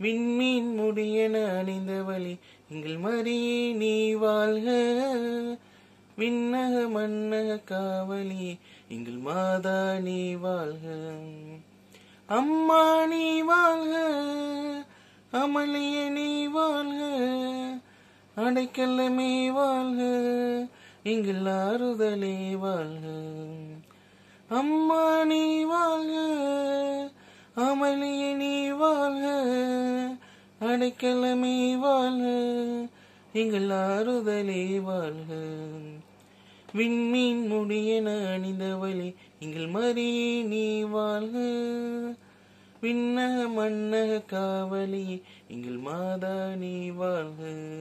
விண்மீன் முடியென அணிந்த வழி எங்கள் மரியே நீ வாழ்க விண்ணக மன்னக காவலி எங்கள் மாதா நீ வாழ்க அம்மா நீ வாழ்க அமளிய நீ வாழ்க அடைக்கல்லமே வாழ்க எங்கள் ஆறுதலே வாழ்க அம்மா நீ வாழ்க அமளிய நீ வாழ்க அடைக்கலமே வாழ்க எங்கள் ஆறுதலே வாழ்க விண்மீன் முடியென அணிந்தவளே எங்கள் மரியே நீ வாழ்க விண்ணக மன்னக காவலி எங்கள் மாதா நீ வாழ்க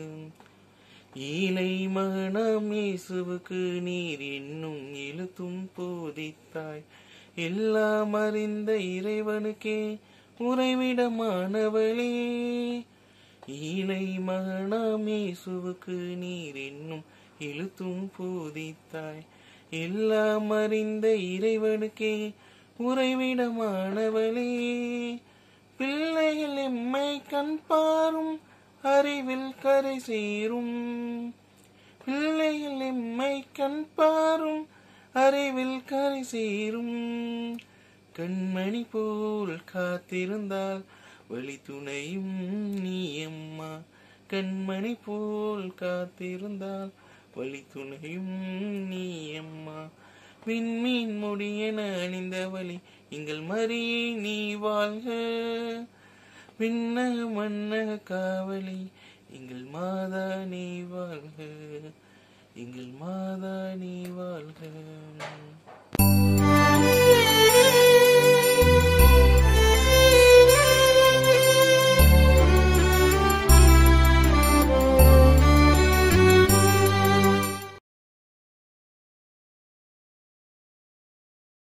ஈலை மகனாம் இயேசுவுக்கு நீர் என்னும் எழுத்தும் போதித்தாய் எல்லாம் அறிந்த இறைவனுக்கே உறைவிடமானவளே ஈலை மகனாம் இயேசுவுக்கு நீர் என்னும் எழுத்தும் போதித்தாய் எல்லாம் அறிந்த இறைவனுக்கே உறைவிடமானவளே பிள்ளைகள் எம்மை கண் பாரும் அறிவில் கரை சேரும் பிள்ளைகள் எம்மை கண் பாரும் அறிவில் கரை சேரும் கண்மணி போல் காத்திருந்தால் வழி துணையும் நீ அம்மா கண்மணி போல் காத்திருந்தால் வழி துணையும் நீ அம்மா விண்மீன் முடியென அணிந்த வழி எங்கள் மரியே நீ வாழ்க விண்ணக மன்னக காவலி எங்கள் மாதா நீ வாழ்க எங்கள் மாதா நீ வாழ்க